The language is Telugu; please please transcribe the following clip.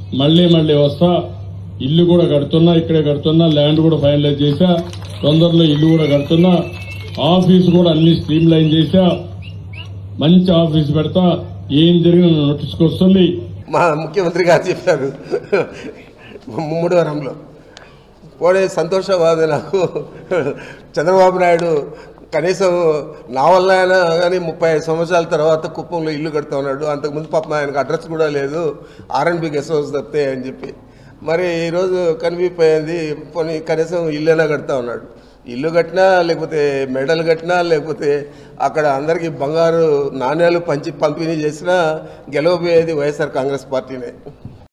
మళ్ళీ మళ్ళీ వస్తా ఇల్లు కూడా కడుతున్నా ఇక్కడే కడుతున్నా ల్యాండ్ కూడా ఫైనలైజ్ చేశా తొందరలో ఇల్లు కూడా కడుతున్నా ఆఫీస్ కూడా అన్ని స్ట్రీమ్ లైన్ చేశా మంచి ఆఫీస్ పెడతా ఏం జరిగిన నోటీస్కి వస్తుంది మా ముఖ్యమంత్రి గారు చెప్పారు ముమ్మడి వరంలో పోనీ సంతోషవాదు నాకు చంద్రబాబు నాయుడు కనీసం నా వల్ల అయినా కానీ ముప్పై ఐదు సంవత్సరాల తర్వాత కుప్పంలో ఇల్లు కడతా ఉన్నాడు అంతకుముందు పాపం ఆయనకు అడ్రస్ కూడా లేదు ఆర్ఎన్బి గెస్ట్ హౌస్ తప్పితే అని చెప్పి మరి ఈరోజు కనిపిపోయింది పోనీ కనీసం ఇల్లైనా కడతా ఉన్నాడు ఇల్లు కట్టినా లేకపోతే మెడల్ కట్టినా లేకపోతే అక్కడ అందరికీ బంగారు నాణ్యాలు పంచి పంపిణీ చేసినా గెలవబోయేది వైఎస్ఆర్ కాంగ్రెస్ పార్టీనే